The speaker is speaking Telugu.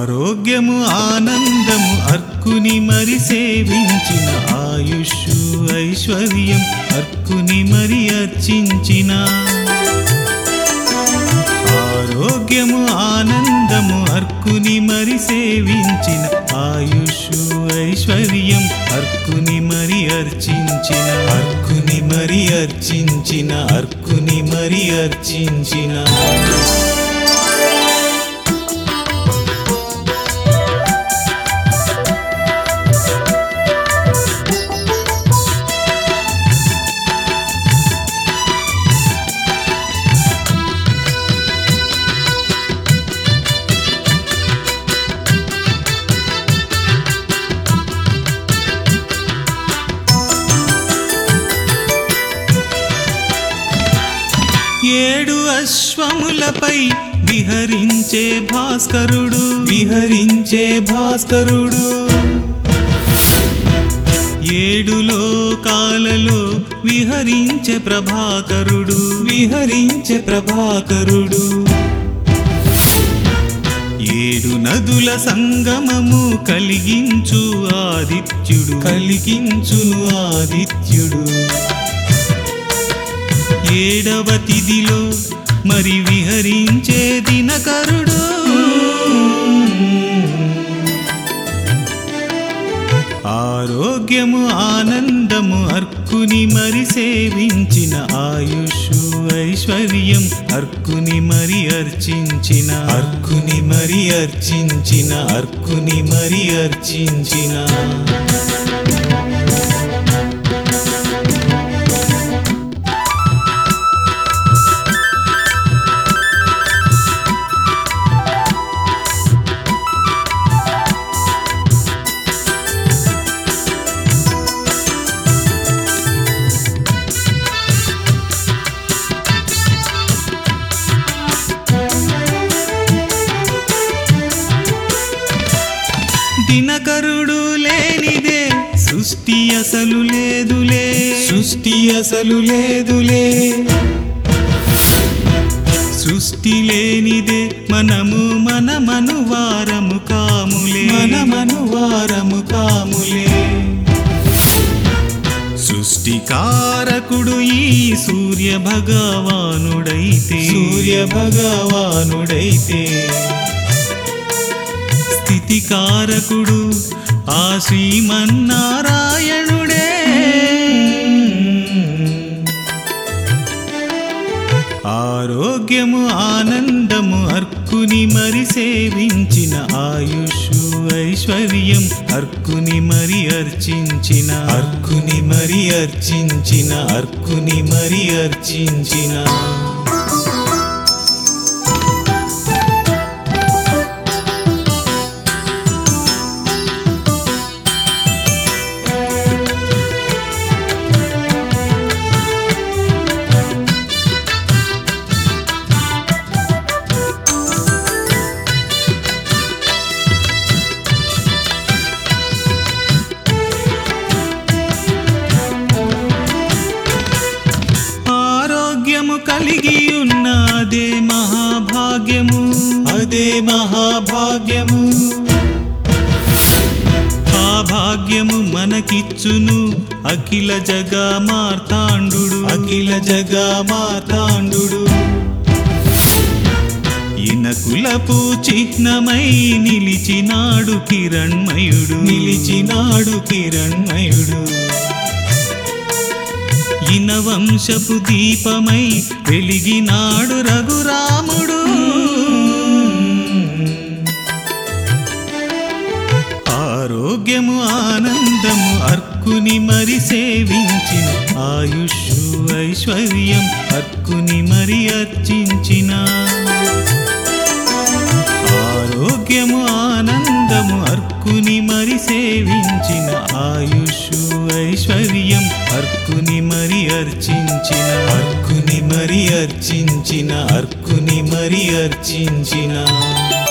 ఆరోగ్యము ఆనందము అర్కుని మరి సేవించిన ఆయుష్ ఐశ్వర్యం అర్కుని మరి అర్చించిన ఆరోగ్యము ఆనందము అర్కుని మరి సేవించిన ఆయుష్ ఐశ్వర్యం అర్కుని మరి అర్చించిన అర్కుని మరి అర్చించిన అర్కుని మరి అర్చించిన ఏడు అశ్వములపై విహరించే భాస్కరుడు విహరించే భాస్కరుడు ఏడు లోకాలలో విహరించే ప్రభాకరుడు విహరించే ప్రభాకరుడు ఏడు నదుల సంగమము కలిగించు ఆదిత్యుడు కలిగించును ఆదిత్యుడు ఏడవ తిథిలో మరి విహరించే దినకరుడు ఆరోగ్యము ఆనందము అర్కుని మరి సేవించిన ఆయుష్ ఐశ్వర్యం అర్కుని మరి అర్చించిన అర్కుని మరి అర్చించిన అర్కుని మరి అర్చించిన దినకరుడు లేనిదే సృష్టి అసలు లేదులే సృష్టి అసలు లేదులే సృష్టి లేనిదే మనము మన మనువారము కాములే మన మనువారము కాములే సృష్టికారకుడు ఈ సూర్య భగవానుడైతే సూర్య భగవానుడైతే స్థితికారకుడు ఆ శ్రీమన్నారాయణుడే ఆరోగ్యము ఆనందము అర్కుని మరి సేవించిన ఆయుష్ ఐశ్వర్యం అర్కుని మరి అర్చించిన అర్కుని మరి అర్చించిన అర్కుని మరి అర్చించిన ఆరోగ్యము కలిగి ఉన్న అదే మహాభాగ్యము అదే మహాభాగ్యము ఆ భాగ్యము మనకిచ్చును అఖిల జగా మార్తాండు అఖిల జగా మార్తాండు ఇనకులపు చిహ్నమై నిలిచినాడు కిరణ్మయుడు నిలిచినాడు కిరణ్మయుడు ఇన వంశపు దీపమై వెలిగినాడు రఘురాముడు ఆరోగ్యము ఆనందము అర్కుని మరి సేవించిన ఆయుష్ ఐశ్వర్యం అర్కుని మరి అర్చించిన ఆరోగ్యము ఆనందము అర్కుని మరి సేవించిన ఆయుష్ ఐశ్వర్యం అర్కుని మరి అర్చించిన అర్కుని మరి అర్చించిన అర్కుని మరి అర్చించిన